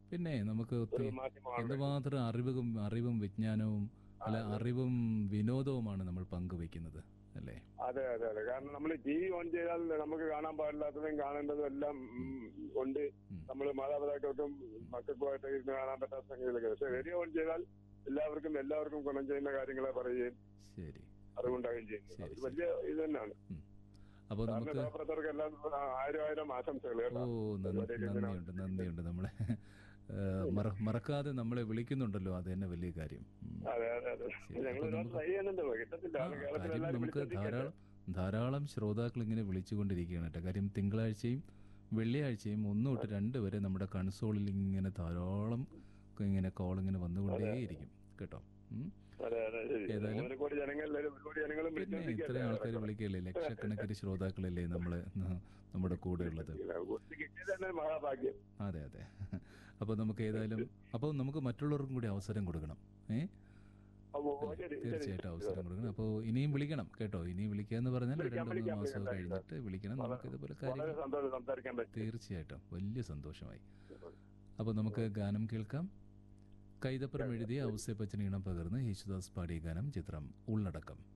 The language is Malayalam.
പിന്നെ നമുക്ക് ഒരു ഒത്തിരി മാധ്യമമാണ് എന്തുമാത്രം അറിവും അറിവും വിജ്ഞാനവും അല്ല അറിവും വിനോദവുമാണ് നമ്മൾ പങ്കുവെക്കുന്നത് അല്ലേ അതെ അതെ അതെ കാരണം നമ്മൾ ടി വി ഓൺ ചെയ്താൽ നമുക്ക് കാണാൻ പാടില്ലാത്തതും കാണേണ്ടതും എല്ലാം ഉം, ഉണ്ട് ഉം. നമ്മൾ മാതാപിതാക്കൾക്കും മക്കൾക്കുമായിട്ട് ഇരുന്ന് കാണാൻ പറ്റാത്ത സംഗതികളൊക്കെ പക്ഷെ റേഡിയോ ഓൺ ചെയ്താൽ എല്ലാവർക്കും എല്ലാവർക്കും ഗുണം ചെയ്യുന്ന കാര്യങ്ങളെ പറയുകയും ശരി അറിവുണ്ടാകുകയും ചെയ്യുന്നു ശരി, അത് വലിയ ഇത് തന്നെയാണ് ഉം. അപ്പോൾ സാറിന് നമുക്ക് സഹപ്രവർത്തകർക്ക് എല്ലാം ആ, ആയിരം ആയിരം ആശംസകൾ ഓ കേട്ടോ നന്ദി പരിപാടിയൊക്കെ നന്ദിയുണ്ട് നന്ദിയുണ്ട് നമ്മളെ ഏ, മറ- മറക്കാതെ നമ്മളെ വിളിക്കുന്നുണ്ടല്ലോ അത് തന്നെ വലിയ കാര്യം ഉം. അതെ അതെ അതെ ശരി, ഞങ്ങൾ അപ്പൊ ഒരുപാട് നമുക്ക് ട്രൈ ചെയ്യുന്നുണ്ട് കിട്ടത്തില്ല ആ, അത് കേരളത്തിൽ കാര്യം എല്ലാവരും നമുക്ക് വിളിച്ചോണ്ടിരിക്കുകയല്ലേ. ധാരാളം ധാരാളം ശ്രോതാക്കൾ ഇങ്ങനെ വിളിച്ചുകൊണ്ടിരിക്കുകയാണ് കേട്ടോ കാര്യം തിങ്കളാഴ്ചയും വെള്ളിയാഴ്ചയും ഒന്ന് തൊട്ട് രണ്ട് വരെ നമ്മുടെ കൺസോളിൽ ഇങ്ങനെ ധാരാളം ഇങ്ങനെ കോൾ ഇങ്ങനെ വന്നുകൊണ്ടേയിരിക്കും കേട്ടോ ഉം. അതെ അതെ ശരി ഏതായാലും- ഒരു കോടി ജനങ്ങളിൽ ഒരുപാട് ജനങ്ങളും പിന്നെ ഇത്രയും ആൾക്കാർ വിളിക്കുകയല്ലേ ലക്ഷക്കണക്കിന് ശ്രോതാക്കളല്ലേ നമ്മള് ന- നമ്മുടെ കൂടെ ഉള്ളത് കിട്ടിയത് തന്നെ മഹാഭാഗ്യം അതെ അതെ അപ്പോൾ നമുക്ക് ഏതായാലും അപ്പോൾ നമുക്ക് മറ്റുള്ളവർക്കും കൂടി അവസരം കൊടുക്കണം ഏ അപ്പോ ശരി ശരി തീർച്ചയായിട്ടും അവസരം കൊടുക്കണം അപ്പോൾ ഇനിയും വിളിക്കണം കേട്ടോ ഇനിയും വിളിക്കുക എന്ന് പറഞ്ഞാൽ വിളിക്കാം, രണ്ട് മൂന്ന് വിളിക്കാം, മാസം വിളിക്കാം. കഴിഞ്ഞിട്ട് വിളിക്കണം നമുക്ക് ഇതുപോലെ വളരെ കാര്യങ്ങൾ സന്തോഷം സംസാരിക്കാൻ പറ്റും തീർച്ചയായിട്ടും വലിയ സന്തോഷമായി അപ്പോൾ നമുക്ക് ഗാനം കേൾക്കാം കൈതപ്പുറം എഴുതിയ ഔസേപ്പച്ചൻ ഈണം പകർന്ന് യേശുദാസ് പാടിയ ഗാനം ചിത്രം ഉള്ളടക്കം